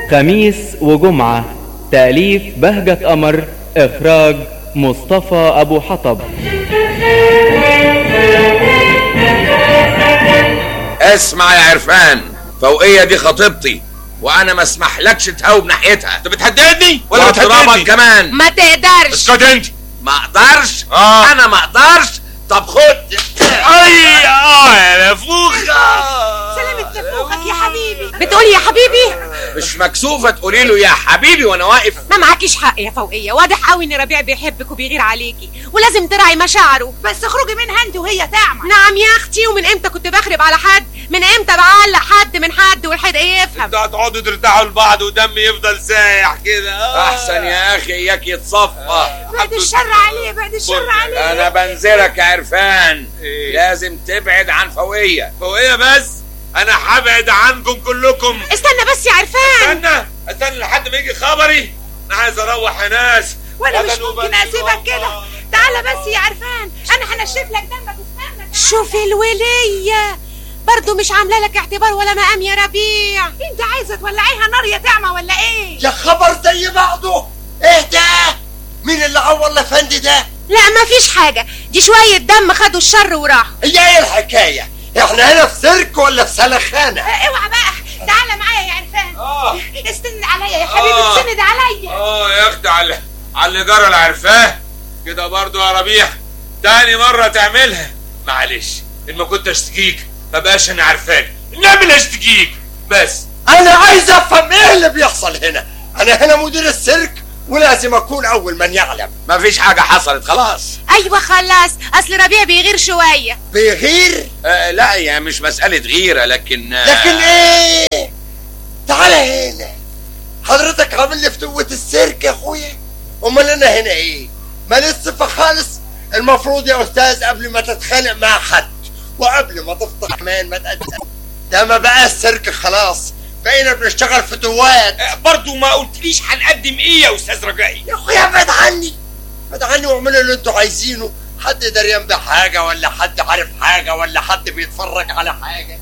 خميس وجمعة تأليف بهجة قمر إخراج مصطفى أبو حطب اسمع يا عرفان فوقية دي خطيبتي وانا ما اسمحلكش تهوب ناحيتها انت بتهددني ولا واضربك بتهددني كمان ما تقدرش اسكت انت ما اقدرش آه. انا ما اقدرش طب خد اي اه يا نفوخه سلامة نفوخك يا حبيبي بتقولي يا حبيبي مش مكسوفة تقولي له يا حبيبي وانا واقف ما معكيش حق يا فوقية واضح قوي ان ربيع بيحبك وبيغير عليكي ولازم تراعي مشاعره بس اخرجي منها انت وهي تعمى نعم يا اختي ومن امتى كنت بخرب على حد من امتى بعلق حد من حد والحد ايه يفهم انتوا هتقعدوا ترتاحوا لبعض ودمي يفضل سايح كده آه. احسن يا اخي اياك يتصفى بعد الشر عليه بعد الشر عليه انا بنزلك يا عرفان إيه؟ لازم تبعد عن فوقية فوقيه بس انا هبعد عنكم كلكم استنى بس يا عرفان استنى استنى لحد ما يجي خبري انا عايز اروح يا ناس وانا مش غدا ممكن وبدري اسيبك كده والله. تعالى بس يا عرفان انا هنشف لك دمك استنى شوفي الولية برضو مش عاملة لك اعتبار ولا مقام يا ربيع انت عايزه تولعيها نار يا تعمى ولا ايه يا خبر زي بعضه ايه ده مين اللي عور الافندي ده لا مفيش حاجة دي شوية دم خدوا الشر وراحوا هي ايه الحكايه احنا هنا في سيرك ولا في سلخانه اه، اوعى بقى تعالى معايا يا عرفان اه استند عليا يا حبيبي آه. استند عليا اه يا اختي على على اللي جرى اللي عارفاه كده برضو يا ربيع تاني مرة تعملها معلش ان ما كنت اشتكيك ما بقاش انا عارفاك نعمل اشتكيك بس انا عايز افهم ايه اللي بيحصل هنا انا هنا مدير السيرك ولازم اكون اول من يعلم مفيش حاجة حصلت خلاص ايوه خلاص اصل ربيع بيغير شوية بيغير آه لا يا مش مسألة غيرة لكن آه، لكن ايه تعال هنا حضرتك عامل لي فتوة السيرك يا اخويا امال انا هنا ايه ماليش صفة خالص المفروض يا استاذ قبل ما تتخانق مع حد وقبل ما تفتح كمان ما تقدم ده ما بقى السيرك خلاص بقينا بنشتغل فتوات برضو ما قلتليش هنقدم ايه يا استاذ رجائي يا اخويا ابعد عني ابعد عني واعملوا اللي انتوا عايزينه حد دريان بحاجة ولا حد عارف حاجة ولا حد بيتفرج على حاجة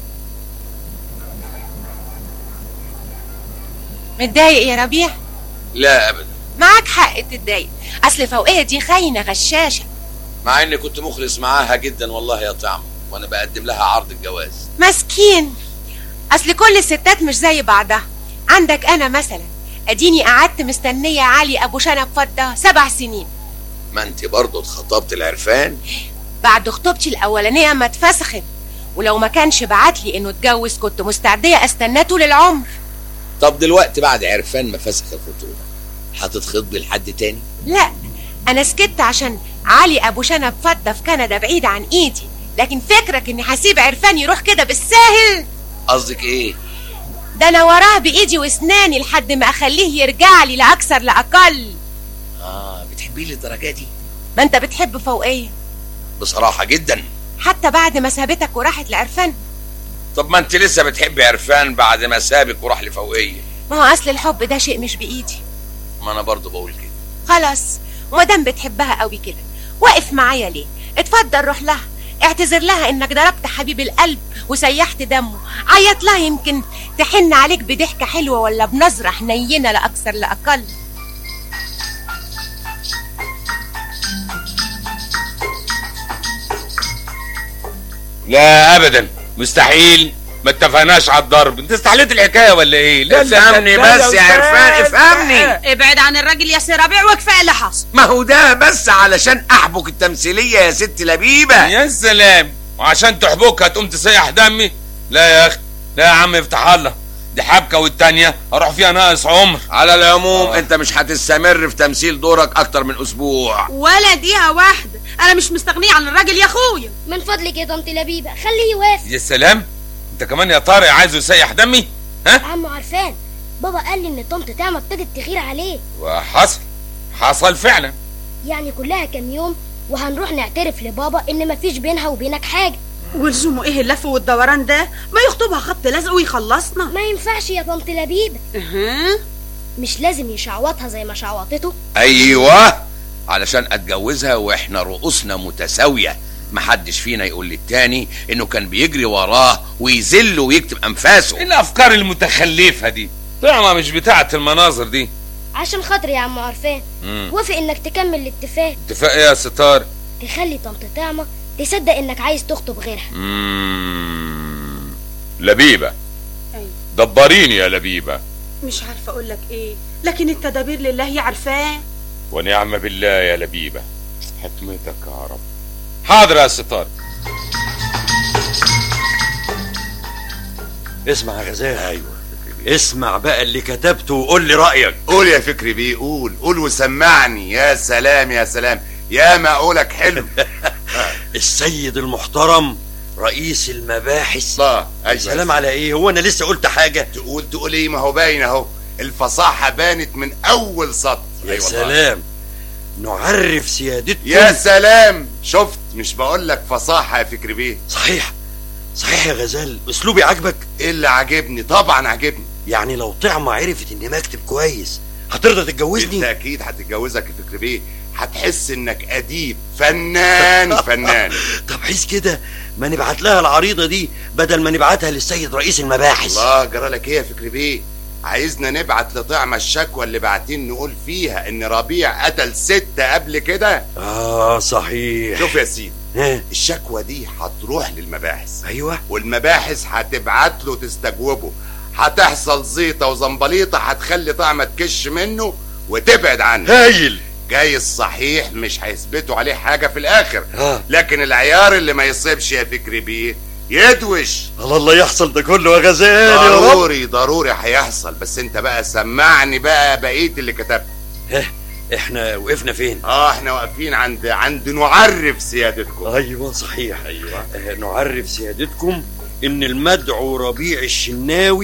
متضايق يا ربيع لا ابدا معاك حق تتضايق اصل فوقية دي خاينة غشاشة مع اني كنت مخلص معاها جدا والله يا طعم وانا بقدم لها عرض الجواز مسكين اصل كل الستات مش زي بعضها عندك انا مثلا اديني قعدت مستنية علي ابو شنب فضة سبع سنين ما انت برضه اتخطبت العرفان بعد خطوبتي الاولانية ما اتفسخت ولو ما كانش بعت لي انه اتجوز كنت مستعدية استناه طول العمر طب دلوقتي بعد عرفان ما فسخ الخطوبة هتتخطبي لحد تاني لا انا سكت عشان علي ابو شنب فضة في كندا بعيد عن ايدي لكن فكرك اني هسيب عرفان يروح كده بالساهل قصدك ايه ده انا وراه بايدي واسناني لحد ما اخليه يرجع لي لا اكثر لا اقل اه بتحبيه للدرجة دي ما انت بتحب فوقيه بصراحة جدا حتى بعد ما سابتك وراحت لعرفان طب ما انت لسه بتحبي عرفان بعد ما سابك وراح لفوقية ما هو اصل الحب ده شيء مش بايدي ما انا برضه بقول كده خلاص ومادام بتحبها قوي كده واقف معايا ليه اتفضل روح لها اعتذر لها انك ضربت حبيب القلب وسيحت دمه عيط لها يمكن تحن عليك بضحكة حلوة ولا بنظرة حنينة لا أكثر لا أقل لا ابدا مستحيل ما اتفقناش على الضرب انت استحليت الحكايه ولا ايه لا لا افهمني لا بس يا عرفان افهمني ابعد عن الراجل يا سي ربيع وكفايه اللي حصل ما هو ده بس علشان احبك التمثيلية يا ست لبيبة يا سلام وعشان تحبكها تقوم تسيح دمي لا يا اخي لا يا عم افتح الله دي حبكه والتانيه اروح فيها ناقص عمر على العموم آه. انت مش هتستمر في تمثيل دورك اكتر من اسبوع ولا دقيقه واحده انا مش مستغنيه عن الراجل يا اخويا من فضلك يا طنط لبيبة خليه يوافق يا سلام انت كمان يا طارق عايزه يسيح دمي ها عم عرفان بابا قال لي ان طنط تعمى ابتدت تغير عليه وحصل حصل فعلا يعني كلها كام يوم وهنروح نعترف لبابا ان مفيش بينها وبينك حاجة ولزومه ايه اللف والدوران ده ما يخطبها خط لزق ويخلصنا ما ينفعش يا طنط لبيبة أها. مش لازم يشعوطها زي ما شعوطته ايوه علشان اتجوزها واحنا رؤوسنا متساوية محدش فينا يقول للتاني انه كان بيجري وراه ويذله ويكتب انفاسه ايه الافكار المتخلفه دي طعمة مش بتاعة المناظر دي عشان خاطري يا عم عرفان مم. وافق انك تكمل الاتفاق اتفاق ايه يا ستار تخلي طنط طعمة تصدق انك عايز تخطب غيرها مم. لبيبة أيوة. دبريني يا لبيبة مش عارفه اقول لك ايه لكن التدابير لله هي عارفاه ونعم بالله يا لبيبة حكمتك يا رب حاضر يا ستار اسمع يا غزال ايوه اسمع بقى اللي كتبته وقول لي رايك قول يا فكري بيه قول قول وسمعني يا سلام يا سلام يا ما قولك حلو السيد المحترم رئيس المباحث الله ايوه سلام على ايه هو انا لسه قلت حاجه تقول تقول ايه ما هو باين اهو الفصاحة بانت من اول سطر يا أي والله. سلام نعرف سيادتكم يا سلام شفت مش بقول لك فصاحة يا فكري بيه صحيح صحيح يا غزال اسلوبي عاجبك ايه اللي عاجبني طبعا عاجبني يعني لو طعمة عرفت اني بكتب كويس هترضى انت تتجوزني اكيد هتتجوزك يا فكري بيه هتحس انك اديب فنان فنان طب حيث كده ما نبعت لها العريضة دي بدل ما نبعتها للسيد رئيس المباحث الله جرالك ايه يا فكري بيه عايزنا نبعت لطعمة الشكوى اللي بعتين نقول فيها ان ربيع قتل ستة قبل كده اه صحيح شوف يا سيدي ها الشكوى دي هتروح للمباحث ايوه والمباحث هتبعت له تستجوبه هتحصل زيطة وزنبليطة هتخلي طعمة تكش منه وتبعد عنه هايل جايز صحيح مش هيثبتوا عليه حاجة في الآخر اه لكن العيار اللي ما يصيبش يا فكري بيه يدوش الله الله يحصل ده كله يا غزال يا رب ضروري ضروري هيحصل بس انت بقى سمعني بقى بقية اللي كتبت ها احنا وقفنا فين اه احنا واقفين عند عند نعرف سيادتكم ايوه صحيح ايوه آه نعرف سيادتكم ان المدعو ربيع الشناوي